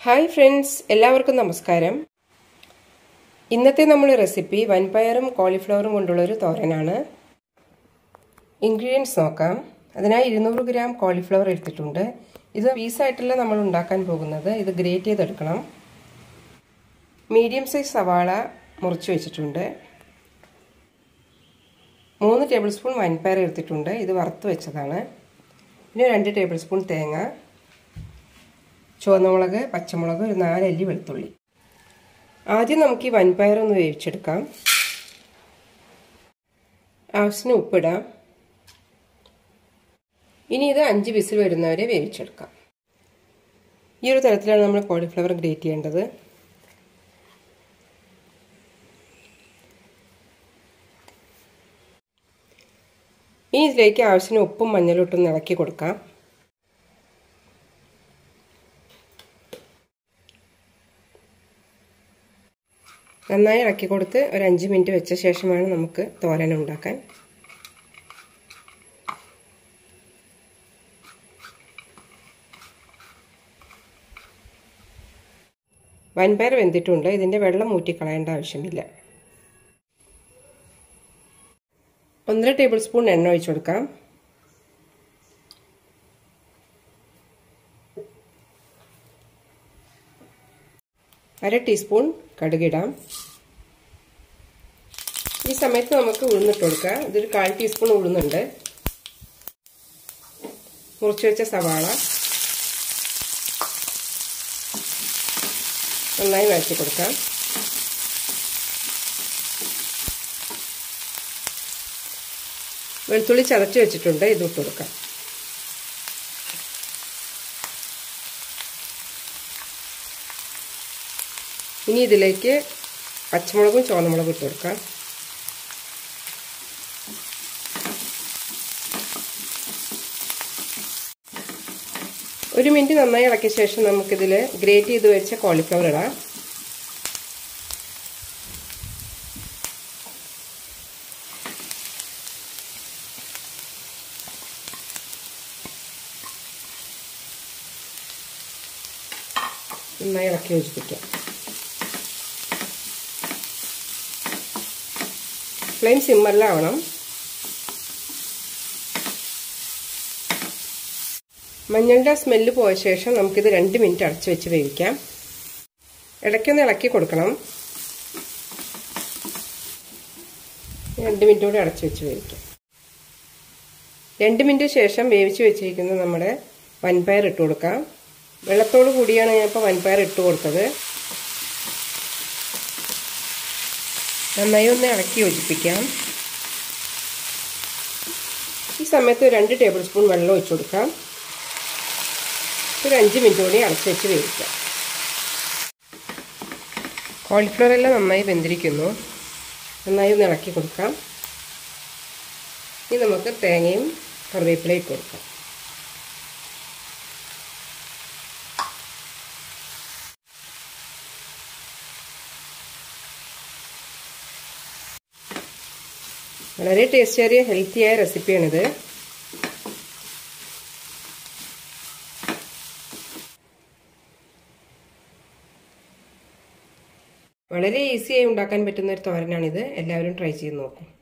hi friends എല്ലാവർക്കും നമസ്കാരം ഇന്നത്തെ നമ്മുടെ റെസിപ്പി വൻപയറും കോളിഫ്ലവറും കൊണ്ടുള്ള ഒരു തോരനാണ് ഇൻഗ്രീഡിയൻസ് നോക്കാം അതിനായി ഇരുന്നൂറ് ഗ്രാം കോളിഫ്ലവർ എടുത്തിട്ടുണ്ട് ഇത് പീസായിട്ടല്ല നമ്മൾ ഉണ്ടാക്കാൻ പോകുന്നത് ഇത് ഗ്രേറ്റ് ചെയ്തെടുക്കണം മീഡിയം സൈസ് സവാള മുറിച്ച് വെച്ചിട്ടുണ്ട് മൂന്ന് ടേബിൾ സ്പൂൺ വൻപയർ എടുത്തിട്ടുണ്ട് ഇത് വറുത്ത് വെച്ചതാണ് പിന്നെ രണ്ട് ടേബിൾ സ്പൂൺ തേങ്ങ ചുവന്നമുളക് പച്ചമുളക് ഒരു നാലല്ലി വെളുത്തുള്ളി ആദ്യം നമുക്ക് ഈ വൻപയർ ഒന്ന് വേവിച്ചെടുക്കാം ആവശ്യത്തിന് ഉപ്പിടാം ഇനി ഇത് അഞ്ച് വിസിൽ വരുന്നവരെ വേവിച്ചെടുക്കാം ഈ ഒരു തരത്തിലാണ് നമ്മൾ കോളിഫ്ലവർ ഗ്രേറ്റ് ചെയ്യേണ്ടത് ഇനി ഇതിലേക്ക് ആവശ്യത്തിന് ഉപ്പും മഞ്ഞളും ഇട്ടൊന്ന് ഇളക്കി കൊടുക്കാം നന്നായി ഇളക്കി കൊടുത്ത് ഒരു അഞ്ച് മിനിറ്റ് വെച്ച ശേഷമാണ് നമുക്ക് തോരൻ ഉണ്ടാക്കാൻ വൻപയർ വെന്തിട്ടുണ്ട് ഇതിൻ്റെ വെള്ളം ഊറ്റിക്കളയേണ്ട ആവശ്യമില്ല ഒന്നര ടേബിൾ സ്പൂൺ എണ്ണ ഒഴിച്ചു കൊടുക്കാം അര ടീസ്പൂൺ കടുകിടാം ഈ സമയത്ത് നമുക്ക് ഉഴുന്നിട്ട് കൊടുക്കാം ഇതൊരു കാൽ ടീസ്പൂൺ ഉഴുന്നുണ്ട് മുറിച്ച് വെച്ച സവാള നന്നായി വഴറ്റി കൊടുക്കാം വെളുത്തുള്ളി ചതച്ച് വെച്ചിട്ടുണ്ട് ഇത് ഇട്ട് കൊടുക്കാം ഇനി ഇതിലേക്ക് പച്ചമുളകും ചുവന്നമുളകും ഇട്ട് കൊടുക്കാം ഒരു മിനിറ്റ് നന്നായി ഇളക്കിയ ശേഷം നമുക്കിതിൽ ഗ്രേറ്റ് ചെയ്ത് വെച്ച കോളിഫ്ലവർ ഇടാം നന്നായി ഇളക്കി യോജിപ്പിക്കാം ഫ്ലെയിം സിമ്മറിലാവണം മഞ്ഞളുടെ സ്മെല്ല് പോയ ശേഷം നമുക്കിത് രണ്ട് മിനിറ്റ് അടച്ചു വെച്ച് വേവിക്കാം ഇടയ്ക്കൊന്ന് ഇളക്കി കൊടുക്കണം രണ്ട് മിനിറ്റ് കൂടി അടച്ചു വെച്ച് വേവിക്കാം രണ്ട് മിനിറ്റ് ശേഷം വേവിച്ച് വെച്ചിരിക്കുന്ന നമ്മുടെ വൻപയർ ഇട്ട് കൊടുക്കാം വെള്ളത്തോട് കൂടിയാണ് ഞാൻ ഇപ്പോൾ വൻപയർ ഇട്ട് കൊടുത്തത് നന്നായി ഒന്ന് ഇളക്കി യോജിപ്പിക്കാം ഈ സമയത്ത് രണ്ട് ടേബിൾ സ്പൂൺ വെള്ളം ഒഴിച്ചു കൊടുക്കാം ഒരു അഞ്ച് മിനിറ്റ് കൂടി അടച്ചു വെച്ച് വേവിക്കാം കോളിഫ്ലവർ എല്ലാം നന്നായി വെന്തിരിക്കുന്നു നന്നായി ഒന്ന് ഇളക്കി കൊടുക്കാം ഇനി നമുക്ക് തേങ്ങയും കറിവേപ്പിലയും ഇട്ട് കൊടുക്കാം വളരെ ടേസ്റ്റിയേറിയ ഹെൽത്തിയായ റെസിപ്പിയാണിത് വളരെ ഈസിയായി ഉണ്ടാക്കാൻ പറ്റുന്ന ഒരു തോരനാണിത് എല്ലാവരും ട്രൈ ചെയ്ത് നോക്കും